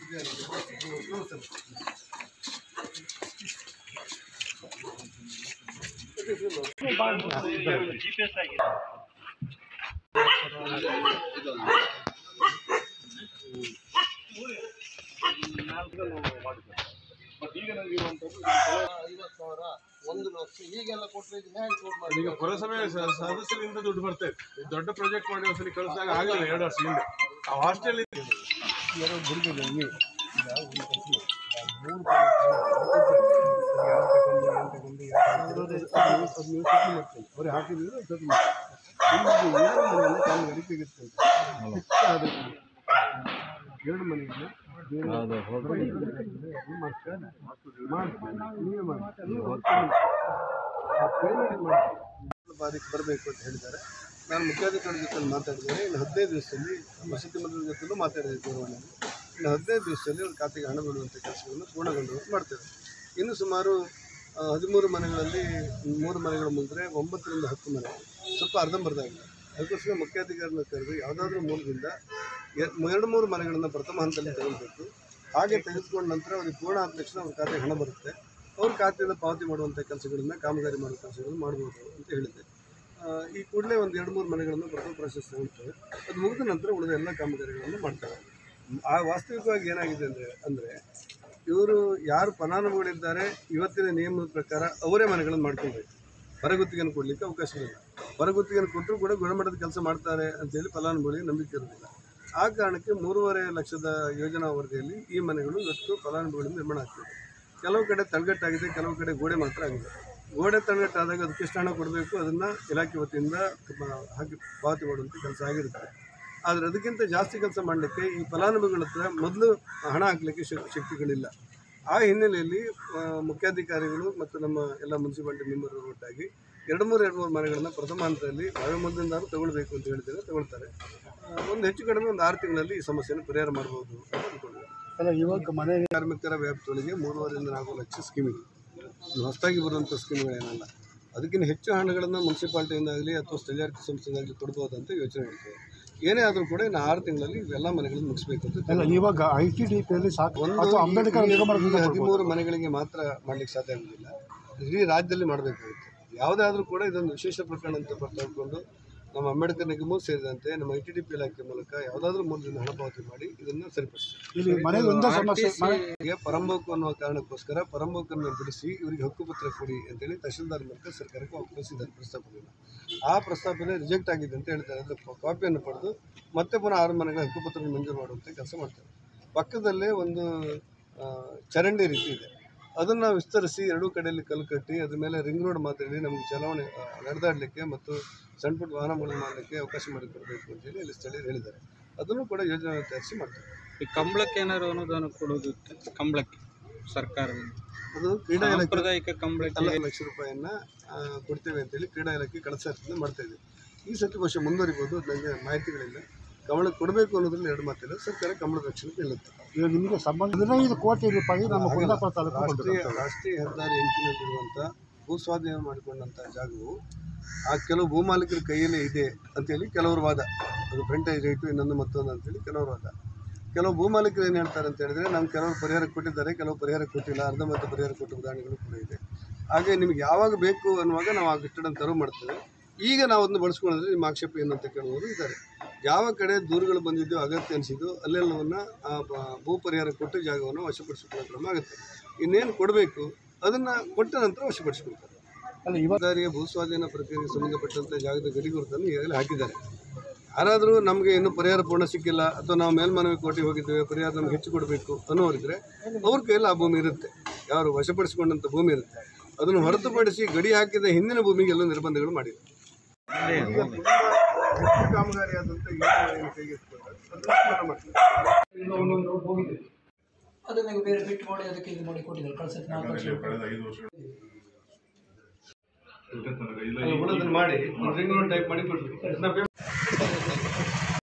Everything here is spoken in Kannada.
ಐವತ್ತು ಸಾವಿರ ಒಂದು ಲಕ್ಷ ಹೀಗೆಲ್ಲ ಕೊಟ್ಟರೆ ಇದು ಹ್ಯಾಂಗ್ ಶೂಟ್ ಮಾಡಿ ಈಗ ಪುರಸಭೆ ಸ- ಸದಸ್ಯರಿಂದ ದುಡ್ಡು ಬರ್ತದೆ ಈ ದೊಡ್ಡ ಪ್ರಾಜೆಕ್ಟ್ ಮಾಡಿ ಒಂದ್ಸಲಿ ಕಳಿಸಿದಾಗ ಆಗಲಿಲ್ಲ ಎರಡು ವರ್ಷ ಹಿಂದೆ ಆ ಹಾಸ್ಟೆಲ್ ಎರಡು ಗುರುಗಳಲ್ಲಿ ಈಗ ಒಂದು ಪ್ರಶ್ನೆ ಮೂರು ಅವ್ರು ಹಾಕಿದ್ರು ಸತ್ತು ಕಾಮಗಾರಿ ತೆಗೆದುಕೊಂಡು ಹೆಚ್ಚಾದ ಎರಡು ಮನೆಯಿಂದ ಬೇರೆ ಮಾಡ್ತಾರೆ ನೀವೇ ಮಾಡಿ ಬಾರಿಗೆ ಬರಬೇಕು ಅಂತ ಹೇಳಿದ್ದಾರೆ ನಾನು ಮುಖ್ಯಾಧಿಕಾರಿ ಜೊತೆ ಮಾತಾಡಿದ್ದೇನೆ ಇನ್ನು ಹದಿನೈದು ದಿವಸದಲ್ಲಿ ವಸತಿ ಮಂಡಳಿ ಜೊತೆಲೂ ಮಾತಾಡಿದೆ ದೂರವಾಣಿಯಲ್ಲಿ ಇನ್ನು ಹದಿನೈದು ದಿವಸದಲ್ಲಿ ಅವ್ರ ಖಾತೆಗೆ ಹಣ ಬಿಡುವಂಥ ಕೆಲಸಗಳನ್ನು ಪೂರ್ಣಗೊಂಡು ಮಾಡ್ತೇವೆ ಇನ್ನು ಸುಮಾರು ಆ, ಹದಿಮೂರು ಮನೆಗಳಲ್ಲಿ ಮೂರು ಮನೆಗಳು ಮುಂದೆ ಒಂಬತ್ತರಿಂದ ಹತ್ತು ಮನೆ ಸ್ವಲ್ಪ ಅರ್ಧಂಬರ್ಧ ಆಗಿದೆ ಅದಕ್ಕೋಸ್ಕರ ಮುಖ್ಯಾಧಿಕಾರಿನ ಕರೆದು ಯಾವುದಾದ್ರೂ ಮೂಲದಿಂದ ಎ- ಎರಡು ಮೂರು ಮನೆಗಳನ್ನು ಪ್ರಥಮ ಹಂತದಲ್ಲಿ ತಗೊಳ್ಬೇಕು ಹಾಗೆ ತೆಗೆದುಕೊಂಡ ನಂತರ ಅವ್ರಿಗೆ ಪೂರ್ಣ ಆದ ತಕ್ಷಣ ಅವ್ರ ಖಾತೆಗೆ ಹಣ ಬರುತ್ತೆ ಅವ್ರ ಖಾತೆಯಿಂದ ಪಾವತಿ ಮಾಡುವಂಥ ಕೆಲಸಗಳನ್ನ ಕಾಮಗಾರಿ ಮಾಡುವ ಕೆಲಸಗಳನ್ನು ಮಾಡ್ಬೋದು ಅಂತ ಹೇಳಿದ್ದೆ ಆ, ಈ ಕೂಡಲೇ ಒಂದು ಎರಡು ಮೂರು ಮನೆಗಳನ್ನು ಪ್ರಥಮ ಪ್ರಾಶಸ್ತ್ಯ ತಗೊಳ್ತೇವೆ ಅದು ಮುಗಿದ ನಂತರ ಉಳಿದ ಎಲ್ಲ ಕಾಮಗಾರಿಗಳನ್ನು ಮಾಡ್ತೇವೆ ಆ ವಾಸ್ತವಿಕವಾಗಿ ಏನಾಗಿದೆ ಅಂದರೆ ಅಂದರೆ ಇವರು ಯಾರು ಫಲಾನುಭವಿಗಳಿದ್ದಾರೆ ಇವತ್ತಿನ ನಿಯಮದ ಪ್ರಕಾರ ಅವರೇ ಮನೆಗಳನ್ನು ಮಾಡ್ಕೊಳ್ಬೇಕು ಹೊರಗುತ್ತಿಗೆಯನ್ನು ಕೊಡಲಿಕ್ಕೆ ಅವಕಾಶ ಇಲ್ಲ ಹೊರಗುತ್ತಿಗೆಯನ್ನು ಕೊಟ್ಟರು ಕೂಡ ಗುಣಮಟ್ಟದ ಕೆಲಸ ಮಾಡ್ತಾರೆ ಅಂತೇಳಿ ಫಲಾನುಭವಿಗಳಿಗೆ ನಂಬಿಕೆ ಇರೋದಿಲ್ಲ ಆ ಕಾರಣಕ್ಕೆ ಮೂರುವರೆ ಲಕ್ಷದ ಯೋಜನಾ ವರದಿಯಲ್ಲಿ ಈ ಮನೆಗಳು ಇವತ್ತು ಫಲಾನುಭವಿಗಳಿಂದ ನಿರ್ಮಾಣ ಆಗ್ತಿದೆ ಕೆಲವು ಕಡೆ ತಡೆಗಟ್ಟಾಗಿದೆ ಕೆಲವು ಕಡೆ ಗೋಡೆ ಮಾತ್ರ ಆಗಿದೆ ಗೋಡೆ ತಡೆಗಟ್ಟಾದಾಗ ಅದಕ್ಕೆ ಎಷ್ಟು ಹಣ ಕೊಡಬೇಕು ಅದನ್ನು ಇಲಾಖೆ ವತಿಯಿಂದ ಮ- ಹಾಕಿ ಪಾವತಿ ಮಾಡುವಂಥ ಕೆಲಸ ಆಗಿರುತ್ತೆ ಆದರೆ ಅದಕ್ಕಿಂತ ಜಾಸ್ತಿ ಕೆಲಸ ಮಾಡಲಿಕ್ಕೆ ಈ ಫಲಾನುಭವಿಗಳ ಹತ್ರ ಮೊದಲು ಹಣ ಹಾಕಲಿಕ್ಕೆ ಶಕ್- ಶಕ್ತಿಗಳಿಲ್ಲ ಆ ಹಿನ್ನೆಲೆಯಲ್ಲಿ ಆ, ಮುಖ್ಯಾಧಿಕಾರಿಗಳು ಮತ್ತು ನಮ್ಮ ಎಲ್ಲ ಮುನ್ಸಿಪಾಲಿಟಿ ಮೆಂಬರ್ ಒಟ್ಟಾಗಿ ಎರಡು ಮೂರು ಎರಡು ಮೂರು ಮನೆಗಳನ್ನು ಪ್ರಥಮ ಹಂತದಲ್ಲಿ ನಾವೇ ಮೊದಲಿಂದಾದ್ರೂ ತಗೊಳ್ಬೇಕು ಅಂತ ಹೇಳಿದರೆ ತಗೊಳ್ತಾರೆ ಆ, ಒಂದು ಹೆಚ್ಚು ಕಡಿಮೆ ಒಂದು ಆರು ತಿಂಗಳಲ್ಲಿ ಈ ಸಮಸ್ಯೆಯನ್ನು ಪರಿಹಾರ ಮಾಡ್ಬೋದು ಅಂತ ಅಂದ್ಕೊಂಡಿದ್ದಾರೆ ಅಲ್ಲ ಇವಾಗ ಮನೆ ಕಾರ್ಮಿಕರ ವ್ಯಾಪ್ತಿಯೊಳಗೆ ಮೂರುವರೆಯಿಂದ ನಾಲ್ಕು ಲಕ್ಷ ಸ್ಕೀಮ್ ಇದೆ ಇದು ಹೊಸದಾಗಿ ಬರುವಂಥ ಸ್ಕೀಮ್ಗಳೇನಲ್ಲ ಅದಕ್ಕಿಂತ ಹೆಚ್ಚು ಹಣಗಳನ್ನು ಮುನ್ಸಿಪಾಲ್ಟಿಯಿಂದಾಗಲಿ ಅಥವಾ ಸ್ಥಳೀಯಾಡಳಿತ ಸಂಸ್ಥೆಯಿಂದಾಗಲಿ ಕೊಡ್ಬೋದು ಅಂತ ಯೋಚನೆ ಮಾಡ್ತೇವೆ ಏನೇ ಆದರೂ ಕೂಡ ಇನ್ನು ಆರು ತಿಂಗಳಲ್ಲಿ ಇವೆಲ್ಲ ಮನೆಗಳನ್ನು ಮುಗಿಸ್ಬೇಕು ಅಂತ ಅಲ್ಲ ಇವಾಗ ಐ ಟಿ ಡಿ ಪಿಯಲ್ಲಿ ಸಾಕು ಒಂದು ಅಥವಾ ಅಂಬೇಡ್ಕರ್ ಈ- ನಿಗಮದಿಂದ ಈ ಹದಿಮೂರು ಮನೆಗಳಿಗೆ ಮಾತ್ರ ಮಾಡ್ಲಿಕ್ಕೆ ಸಾಧ್ಯ ಆಗುದಿಲ್ಲ ಇಡೀ ರಾಜ್ಯದಲ್ಲಿ ಮಾಡಬೇಕಾಗುತ್ತೆ ಯಾವುದಾದ್ರೂ ಕೂಡ ಇದೊಂದು ವಿಶೇಷ ಪ್ರಕರಣ ಅಂತ ಬರ್ತಾಕೊಂಡು ನಮ್ಮ ಅಂಬೇಡ್ಕರ್ ನಿಗಮವೂ ಸೇರಿದಂತೆ ನಮ್ಮ ಐ ಟಿ ಡಿ ಪಿ ಇಲಾಖೆ ಮೂಲಕ ಯಾವುದಾದ್ರೂ ಮೂಲದಿಂದ ಹಣ ಪಾವತಿ ಮಾಡಿ ಇದನ್ನು ಸರಿಪಡಿಸ್ತೀವಿ ಇಲ್ಲಿ ಮನೆ ಒಂದೇ ಸಮಸ್ಯೆ ಮನೆ ಇವರಿಗೆ ಪರಂಬೋಕು ಅನ್ನುವ ಕಾರಣಕ್ಕೋಸ್ಕರ ಪರಂಬೋಕನ್ನು ಬಿಡಿಸಿ ಇವರಿಗೆ ಹಕ್ಕುಪತ್ರ ಕೊಡಿ ಅಂತೇಳಿ ತಹಶೀಲ್ದಾರ್ ಮೂಲಕ ಸರ್ಕಾರಕ್ಕೆ ಒಪ್ಪಿಸಿದ್ದಾರೆ ಪ್ರಸ್ತಾಪನೆಯನ್ನು ಆ ಪ್ರಸ್ತಾಪನೆ ರಿಜೆಕ್ಟ್ ಆಗಿದೆ ಅಂತ ಹೇಳ್ತಾರೆ ಅದರ ಕಾಪಿಯನ್ನು ಪಡೆದು ಮತ್ತೆ ಪುನಃ ಆರು ಮನೆಗಳ ಹಕ್ಕುಪತ್ರ ಮಂಜೂರು ಮಾಡುವಂಥ ಕೆಲಸ ಮಾಡ್ತಾರೆ ಪಕ್ಕದಲ್ಲೇ ಒಂದು ಆ, ಚರಂಡಿ ರೀತಿ ಇದೆ ಅದನ್ನು ವಿಸ್ತರಿಸಿ ಎರಡೂ ಕಡೆಯಲ್ಲಿ ಕಲ್ಲು ಕಟ್ಟಿ ಅದ್ರ ಮೇಲೆ ರಿಂಗ್ ರೋಡ್ ಮಾತಾಡಿ ನಮಗೆ ಚಲಾವಣೆ ಆ, ನಡೆದಾಡಲಿಕ್ಕೆ ಮತ್ತು ಸಣ್ಣ ಪುಟ್ಟ ವಾಹನಗಳನ್ನು ಮಾಡಲಿಕ್ಕೆ ಅವಕಾಶ ಮಾಡಿಕೊಡಬೇಕು ಅಂತೇಳಿ ಅಲ್ಲಿ ಸ್ಥಳೀಯರು ಹೇಳಿದ್ದಾರೆ ಅದನ್ನು ಕೂಡ ಯೋಜನೆ ತಯಾರಿಸಿ ಮಾಡ್ತಾರೆ ಈ ಕಂಬಳಕ್ಕೆ ಏನಾದ್ರು ಅನುದಾನ ಕೊಡೋದು ಕಂಬಳಕ್ಕೆ ಸರ್ಕಾರದಿಂದ ಅದು ಕ್ರೀಡಾ ಇಲಾಖೆ ಸಾಂಪ್ರದಾಯಿಕ ಕಂಬಳಕ್ಕೆ ಎಲ್ಲ ಲಕ್ಷ ರೂಪಾಯಿಯನ್ನ ಆ, ಕೊಡ್ತೇವೆ ಅಂತೇಳಿ ಕ್ರೀಡಾ ಇಲಾಖೆ ಕಳೆದ ಸರ್ತಿಯಿಂದ ಮಾಡ್ತಾ ಇದ್ದೀವಿ ಈ ಸರ್ತಿ ಬಹುಶಃ ಮುಂದುವರಿಬೋದು ಅದು ನನಗೆ ಮಾಹಿತಿಗಳಿಲ್ಲ ಕಮಲ ಕೊಡಬೇಕು ಅನ್ನೋದ್ರಲ್ಲಿ ಎರಡು ಮಾತಿಲ್ಲ ಸರ್ಕಾರ ಕಮಲದ ರಕ್ಷಣೆ ನಿಲ್ಲುತ್ತೆ ಇವಾಗ ನಿಮಗೆ ಸಂಬಂಧ ಹದಿನೈದು ಕೋಟಿ ರೂಪಾಯಿ ನಮ್ಮ ಕುಂದಾಪುರ ತಾಲೂಕು ರಾಷ್ಟ್ರೀಯ ಕೊಟ್ಟಿರುತ್ತೆ. ರಾಷ್ಟ್ರೀಯ ಹೆದ್ದಾರಿ ಅಂಚಿನಲ್ಲಿರುವಂಥ ಭೂ ಸ್ವಾಧೀನ ಮಾಡಿಕೊಂಡಂಥ ಜಾಗವು ಆ ಕೆಲವು ಭೂಮಾಲೀಕರ ಕೈಯಲ್ಲೇ ಇದೆ ಅಂತೇಳಿ ಕೆಲವರು ವಾದ ಅದು ಫ್ರಂಟೇಜ್ ರೈಟು ಇನ್ನೊಂದು ಮತ್ತೊಂದು ಅಂತೇಳಿ ಕೆಲವರು ವಾದ ಕೆಲವು ಭೂಮಾಲೀಕರು ಏನು ಹೇಳ್ತಾರೆ ಅಂತ ಹೇಳಿದ್ರೆ ನಮ್ಗೆ ಕೆಲವರು ಪರಿಹಾರ ಕೊಟ್ಟಿದ್ದಾರೆ ಕೆಲವು ಪರಿಹಾರ ಕೊಟ್ಟಿಲ್ಲ ಅರ್ಧ ಮತ್ತು ಪರಿಹಾರ ಕೊಟ್ಟ ಉದಾಹರಣೆಗಳು ಕೂಡ ಇದೆ ಹಾಗೆ ನಿಮ್ಗೆ ಯಾವಾಗ ಬೇಕು ಅನ್ನುವಾಗ ನಾವು ಆ ಕಟ್ಟಡನ ತೆರವು ಮಾಡ್ತೇವೆ ಈಗ ನಾವು ಅದನ್ನು ಬಳಸ್ಕೊಳ್ಳೋದ್ರೆ ನಿಮ್ಮ ಆಕ್ಷೇಪ ಏನಂತ ಕೇಳುವವರು ಇದ್ದಾರೆ ಯಾವ ಕಡೆ ದೂರುಗಳು ಬಂದಿದ್ದೋ ಅಗತ್ಯ ಅನಿಸಿದ್ದು ಅಲ್ಲೆಲ್ಲವನ್ನ ಆ ಬ- ಭೂ ಪರಿಹಾರ ಕೊಟ್ಟು ಜಾಗವನ್ನು ವಶಪಡಿಸಿಕೊಳ್ಳೋ ಕ್ರಮ ಆಗುತ್ತೆ ಇನ್ನೇನು ಕೊಡಬೇಕು ಅದನ್ನು ಕೊಟ್ಟ ನಂತರ ವಶಪಡಿಸಿಕೊಳ್ತಾರೆ ಅಲ್ಲ ಇವಾಗ ಹೆದ್ದಾರಿಯ ಭೂ ಸ್ವಾಧೀನ ಪ್ರಕ್ರಿಯೆಗೆ ಸಂಬಂಧಪಟ್ಟಂಥ ಜಾಗದ ಗಡಿ ಗುರುತನ್ನು ಈಗಾಗಲೇ ಹಾಕಿದ್ದಾರೆ ಯಾರಾದರೂ ನಮಗೆ ಇನ್ನೂ ಪರಿಹಾರ ಪೂರ್ಣ ಸಿಕ್ಕಿಲ್ಲ ಅಥವಾ ನಾವು ಮೇಲ್ಮನವಿ ಕೋಟಿ ಹೋಗಿದ್ದೇವೆ ಪರಿಹಾರ ನಮ್ಗೆ ಹೆಚ್ಚು ಕೊಡಬೇಕು ಅನ್ನೋರಿದ್ರೆ ಅವ್ರ ಕೈಯಲ್ಲಿ ಆ ಭೂಮಿ ಇರುತ್ತೆ ಯಾರು ವಶಪಡಿಸಿಕೊಂಡಂಥ ಭೂಮಿ ಇರುತ್ತೆ ಅದನ್ನು ಹೊರತುಪಡಿಸಿ ಗಡಿ ಹಾಕಿದ ಹಿಂದಿನ ಭೂಮಿಗೆ ಎಲ್ಲ ನಿರ್ಬಂಧಗಳು ಮಾಡಿದೆ ಈಗ ತುಂಬಾ ಹೆಚ್ಚು ಕಾಮಗಾರಿ ಆದಂಥ ಯೋಜನೆಯನ್ನು ಕೈಗೆತ್ತಿಕೊಂಡ್ರೆ ಅದನ್ನು ಪೂರ್ಣ ಮಾಡ್ತೀವಿ. ಅದನ್ನ ಈಗ ಬೇರೆ ಬಿಟ್ಟು ಮಾಡಿ ಅದಕ್ಕೆ ಇದು ಮಾಡಿ ಕೊಟ್ಟಿದ್ದಾರೆ ಕಳ್ಸಕ್ಕೆ ನಾಲ್ಕು ಲಕ್ಷ ರೂಪಾಯಿ ಅದು ಉಳಿದನ್ನು ಮಾಡಿ ಒಂದು ರಿಂಗ್ ಟೈಪ್ ಮಾಡಿ ಕೊಡ್ಬೇಕು